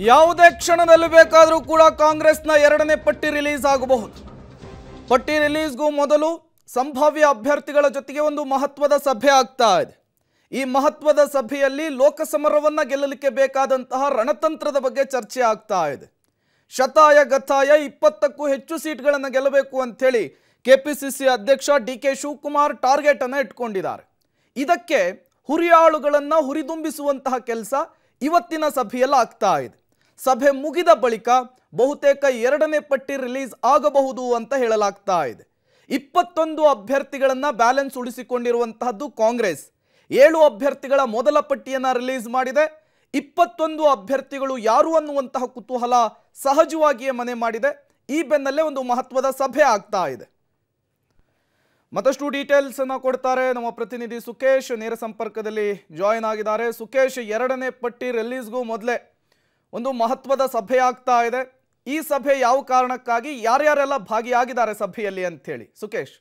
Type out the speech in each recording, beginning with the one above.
ಯಾವುದೇ ಕ್ಷಣದಲ್ಲಿ ಬೇಕಾದರೂ ಕೂಡ ಕಾಂಗ್ರೆಸ್ನ ಎರಡನೇ ಪಟ್ಟಿ ರಿಲೀಸ್ ಆಗಬಹುದು ಪಟ್ಟಿ ರಿಲೀಸ್ಗೂ ಮೊದಲು ಸಂಭಾವ್ಯ ಅಭ್ಯರ್ಥಿಗಳ ಜೊತೆಗೆ ಒಂದು ಮಹತ್ವದ ಸಭೆ ಆಗ್ತಾ ಇದೆ ಈ ಮಹತ್ವದ ಸಭೆಯಲ್ಲಿ ಲೋಕಸಮರವನ್ನ ಗೆಲ್ಲಲಿಕ್ಕೆ ಬೇಕಾದಂತಹ ರಣತಂತ್ರದ ಬಗ್ಗೆ ಚರ್ಚೆ ಆಗ್ತಾ ಇದೆ ಶತಾಯ ಗತಾಯ ಇಪ್ಪತ್ತಕ್ಕೂ ಹೆಚ್ಚು ಸೀಟ್ಗಳನ್ನು ಗೆಲ್ಲಬೇಕು ಅಂಥೇಳಿ ಕೆಪಿಸಿಸಿ ಅಧ್ಯಕ್ಷ ಡಿ ಕೆ ಶಿವಕುಮಾರ್ ಟಾರ್ಗೆಟ್ ಅನ್ನು ಇಟ್ಕೊಂಡಿದ್ದಾರೆ ಇದಕ್ಕೆ ಹುರಿಯಾಳುಗಳನ್ನು ಹುರಿದುಂಬಿಸುವಂತಹ ಕೆಲಸ ಇವತ್ತಿನ ಸಭೆಯಲ್ಲಿ ಆಗ್ತಾ ಇದೆ ಸಭೆ ಮುಗಿದ ಬಳಿಕ ಬಹುತೇಕ ಎರಡನೇ ಪಟ್ಟಿ ರಿಲೀಸ್ ಆಗಬಹುದು ಅಂತ ಹೇಳಲಾಗ್ತಾ ಇದೆ ಇಪ್ಪತ್ತೊಂದು ಅಭ್ಯರ್ಥಿಗಳನ್ನ ಬ್ಯಾಲೆನ್ಸ್ ಉಳಿಸಿಕೊಂಡಿರುವಂತಹದ್ದು ಕಾಂಗ್ರೆಸ್ ಏಳು ಅಭ್ಯರ್ಥಿಗಳ ಮೊದಲ ಪಟ್ಟಿಯನ್ನ ರಿಲೀಸ್ ಮಾಡಿದೆ ಇಪ್ಪತ್ತೊಂದು ಅಭ್ಯರ್ಥಿಗಳು ಯಾರು ಅನ್ನುವಂತಹ ಕುತೂಹಲ ಸಹಜವಾಗಿಯೇ ಮನೆ ಮಾಡಿದೆ ಈ ಬೆನ್ನಲ್ಲೇ ಒಂದು ಮಹತ್ವದ ಸಭೆ ಆಗ್ತಾ ಇದೆ ಮತ್ತಷ್ಟು ಡೀಟೇಲ್ಸ್ ಅನ್ನ ಕೊಡ್ತಾರೆ ನಮ್ಮ ಪ್ರತಿನಿಧಿ ಸುಕೇಶ್ ನೇರ ಸಂಪರ್ಕದಲ್ಲಿ ಜಾಯಿನ್ ಆಗಿದ್ದಾರೆ ಸುಕೇಶ್ ಎರಡನೇ ಪಟ್ಟಿ ರಿಲೀಸ್ಗೂ ಮೊದಲೇ ಒಂದು ಮಹತ್ವದ ಸಭೆ ಆಗ್ತಾ ಇದೆ ಈ ಸಭೆ ಯಾವ ಕಾರಣಕ್ಕಾಗಿ ಯಾರ್ಯಾರೆಲ್ಲ ಭಾಗಿಯಾಗಿದ್ದಾರೆ ಸಭೆಯಲ್ಲಿ ಅಂತ ಹೇಳಿ ಸುಕೇಶ್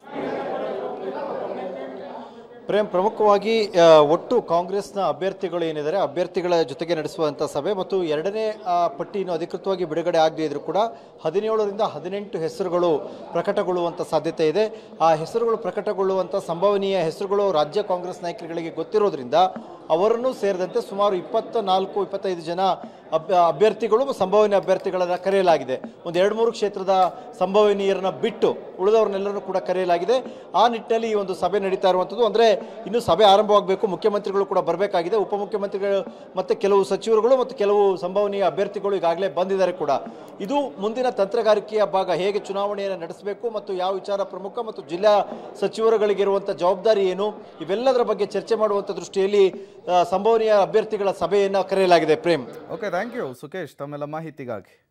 ಪ್ರೇಮ್ ಪ್ರಮುಖವಾಗಿ ಆ, ಒಟ್ಟು ಕಾಂಗ್ರೆಸ್ನ ಅಭ್ಯರ್ಥಿಗಳು ಏನಿದ್ದಾರೆ ಅಭ್ಯರ್ಥಿಗಳ ಜೊತೆಗೆ ನಡೆಸುವಂಥ ಸಭೆ ಮತ್ತು ಎರಡನೇ ಆ, ಪಟ್ಟಿಯನ್ನು ಅಧಿಕೃತವಾಗಿ ಬಿಡುಗಡೆ ಆಗದೇ ಇದ್ರೂ ಕೂಡ ಹದಿನೇಳರಿಂದ ಹದಿನೆಂಟು ಹೆಸರುಗಳು ಪ್ರಕಟಗೊಳ್ಳುವಂಥ ಸಾಧ್ಯತೆ ಇದೆ ಆ ಹೆಸರುಗಳು ಪ್ರಕಟಗೊಳ್ಳುವಂಥ ಸಂಭವನೀಯ ಹೆಸರುಗಳು ರಾಜ್ಯ ಕಾಂಗ್ರೆಸ್ ನಾಯಕರುಗಳಿಗೆ ಗೊತ್ತಿರೋದ್ರಿಂದ ಅವರನ್ನು ಸೇರಿದಂತೆ ಸುಮಾರು ಇಪ್ಪತ್ತ ನಾಲ್ಕು ಇಪ್ಪತ್ತೈದು ಜನ ಅಭ್ಯ ಅಭ್ಯರ್ಥಿಗಳು ಸಂಭವನೀಯ ಅಭ್ಯರ್ಥಿಗಳನ್ನು ಕರೆಯಲಾಗಿದೆ ಒಂದು ಎರಡು ಮೂರು ಕ್ಷೇತ್ರದ ಸಂಭವನೀಯರನ್ನ ಬಿಟ್ಟು ಉಳಿದವ್ರನ್ನೆಲ್ಲರೂ ಕೂಡ ಕರೆಯಲಾಗಿದೆ ಆ ನಿಟ್ಟಿನಲ್ಲಿ ಈ ಒಂದು ಸಭೆ ನಡೀತಾ ಇರುವಂಥದ್ದು ಅಂದರೆ ಇನ್ನು ಸಭೆ ಆರಂಭವಾಗಬೇಕು ಮುಖ್ಯಮಂತ್ರಿಗಳು ಕೂಡ ಬರಬೇಕಾಗಿದೆ ಉಪಮುಖ್ಯಮಂತ್ರಿಗಳು ಮತ್ತು ಕೆಲವು ಸಚಿವರುಗಳು ಮತ್ತು ಕೆಲವು ಸಂಭವನೀಯ ಅಭ್ಯರ್ಥಿಗಳು ಈಗಾಗಲೇ ಬಂದಿದ್ದಾರೆ ಕೂಡ ಇದು ಮುಂದಿನ ತಂತ್ರಗಾರಿಕೆಯ ಭಾಗ ಹೇಗೆ ಚುನಾವಣೆಯನ್ನು ನಡೆಸಬೇಕು ಮತ್ತು ಯಾವ ವಿಚಾರ ಪ್ರಮುಖ ಮತ್ತು ಜಿಲ್ಲಾ ಸಚಿವರುಗಳಿಗಿರುವಂಥ ಜವಾಬ್ದಾರಿ ಏನು ಇವೆಲ್ಲದರ ಬಗ್ಗೆ ಚರ್ಚೆ ಮಾಡುವಂಥ ದೃಷ್ಟಿಯಲ್ಲಿ ಆ, ಸಂಭವನೀಯ ಅಭ್ಯರ್ಥಿಗಳ ಸಭೆಯನ್ನು ಕರೆಯಲಾಗಿದೆ Prem okay thank you Sukesh ತಮ್ಮೆಲ್ಲ ಮಾಹಿತಿಗಾಗಿ